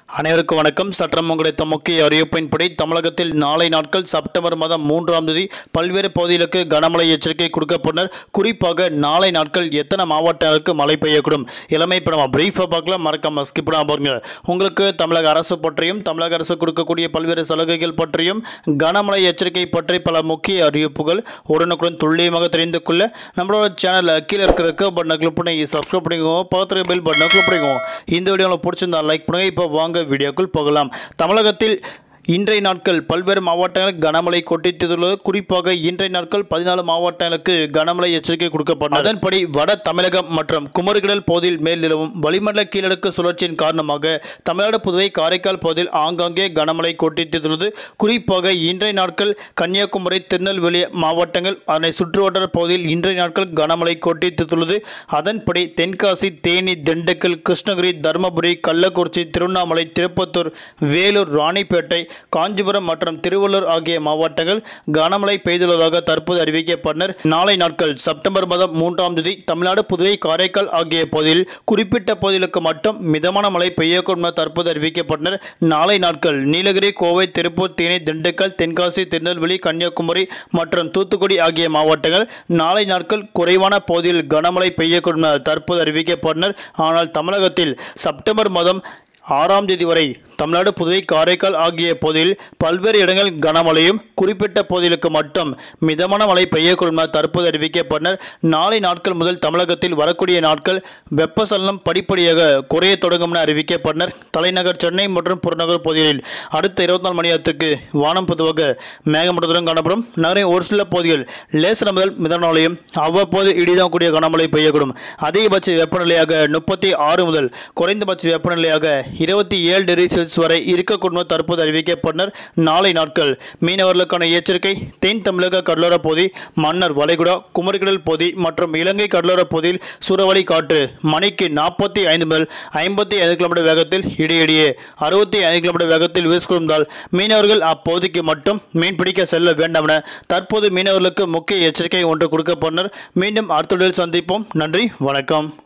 அனைவருக்கும் வணக்கம் சட்டம் கிடைத்த முக்கிய அறிவிப்பின்படி தமிழகத்தில் நாளை நாட்கள் செப்டம்பர் மாதம் மூன்றாம் தேதி பல்வேறு பகுதிகளுக்கு கனமழை எச்சரிக்கை கொடுக்கப்பட்டனர் குறிப்பாக நாளை நாட்கள் எத்தனை மாவட்டங்களுக்கு மழை பெய்யக்கூடும் இளமை இப்போ நம்ம பிரீஃபாக பார்க்கலாம் மறக்காம ஸ்கிப் பண்ணாம பாருங்க உங்களுக்கு தமிழக அரசு பற்றியும் தமிழக அரசு கொடுக்கக்கூடிய பல்வேறு சலுகைகள் பற்றியும் கனமழை எச்சரிக்கை பற்றி பல முக்கிய அறிவிப்புகள் உடனுக்குடன் துல்லியமாக தெரிந்து கொள்ள நம்மளோட சேனலில் கீழே இருக்கிற ரெக்க பட்டனை கிளிக் பண்ணி சப்ஸ்கிரைப் பண்ணிக்கோங்க பக்கத்தில் பெல் பட்டனை கிளிக் பண்ணிக்கோங்க இந்த வீடியோ உங்களுக்கு பிடிச்சிருந்தா லைக் பண்ணுங்க இப்போ வாங்க வீடியோக்குள் போகலாம் தமிழகத்தில் இன்றைய நாட்கள் பல்வேறு மாவட்டங்களுக்கு கனமழை கொட்டித்துள்ளது குறிப்பாக இன்றைய நாட்கள் பதினாலு மாவட்டங்களுக்கு கனமழை எச்சரிக்கை கொடுக்கப்பட்டது அதன்படி வட தமிழகம் மற்றும் குமரிகடல் பகுதியில் மேல் நிலவும் வளிமண்டல கீழடுக்கு சுழற்சியின் காரணமாக தமிழ்நாடு புதுவை காரைக்கால் பகுதியில் ஆங்காங்கே கனமழை கொட்டித்துள்ளது குறிப்பாக இன்றைய நாட்கள் கன்னியாகுமரி திருநெல்வேலி மாவட்டங்கள் அதனை சுற்றுவட்டார பகுதியில் இன்றைய நாட்கள் கனமழை கொட்டித்துள்ளது அதன்படி தென்காசி தேனி திண்டுக்கல் கிருஷ்ணகிரி தருமபுரி கள்ளக்குறிச்சி திருவண்ணாமலை திருப்பத்தூர் வேலூர் ராணிப்பேட்டை காஞ்சிபுரம் மற்றும் திருவள்ளூர் ஆகிய மாவட்டங்கள் கனமழை பெய்துள்ளதாக தற்போது அறிவிக்கப்பட்டனர் நாளை நாட்கள் செப்டம்பர் மாதம் மூன்றாம் தேதி தமிழ்நாடு புதுவை காரைக்கால் ஆகிய பகுதியில் குறிப்பிட்ட பகுதிகளுக்கு மட்டும் மிதமான மழை பெய்யக்கூடும் என தற்போது அறிவிக்கப்பட்டனர் நாளை நாட்கள் நீலகிரி கோவை திருப்பூர் தேனி திண்டுக்கல் தென்காசி திருநெல்வேலி கன்னியாகுமரி மற்றும் தூத்துக்குடி ஆகிய மாவட்டங்கள் நாளை நாட்கள் குறைவான பகுதியில் கனமழை பெய்யக்கூடும் என தற்போது அறிவிக்கப்பட்டனர் ஆனால் தமிழகத்தில் செப்டம்பர் மாதம் ஆறாம் தேதி வரை தமிழ்நாடு புதுவை காரைக்கால் ஆகிய பகுதியில் பல்வேறு இடங்கள் கனமழையும் குறிப்பிட்ட பகுதிகளுக்கு மட்டும் மிதமான மழை பெய்யக்கூடும் என தற்போது அறிவிக்கப்பட்டனர் நாளை நாட்கள் முதல் தமிழகத்தில் வரக்கூடிய நாட்கள் வெப்பசலனம் படிப்படியாக குறைய தொடங்கும் என அறிவிக்கப்பட்டனர் தலைநகர் சென்னை மற்றும் புறநகர் பகுதிகளில் அடுத்த இருபத்தி நாலு மணி நேரத்துக்கு வானம் பொதுவாக மேகமூட்டத்துடன் காணப்படும் நகரின் ஒரு சில பகுதிகள் லேசன முதல் மிதமான மழையும் அவ்வப்போது இடிதான் கூடிய கனமழை பெய்யக்கூடும் அதிகபட்ச வெப்பநிலையாக முப்பத்தி ஆறு முதல் குறைந்தபட்ச வெப்பநிலையாக இருபத்தி ஏழு டிகிரி செல்சியஸ் வரை இருக்கக்கூடும் என தற்போது அறிவிக்கப்பட்டனர் நாளை நாட்கள் மீனவர்களுக்கான எச்சரிக்கை தென் தமிழக கடலோர பகுதி மன்னர் வளைகுடா குமரிக்கடல் பகுதி மற்றும் இலங்கை கடலோர பகுதியில் சூறாவளி காற்று மணிக்கு நாற்பத்தி ஐந்து முதல் ஐம்பத்தி ஐந்து கிலோமீட்டர் வேகத்தில் இடையிடையே அறுபத்தி ஐந்து கிலோமீட்டர் வேகத்தில் வீசிக்கொண்டால் மீனவர்கள் அப்பகுதிக்கு மட்டும் மீன் பிடிக்க செல்ல வேண்டாம் என தற்போது மீனவர்களுக்கு முக்கிய எச்சரிக்கை ஒன்று கொடுக்கப்பட்டனர் மீண்டும் அடுத்த வீடியோவில் சந்திப்போம் நன்றி வணக்கம்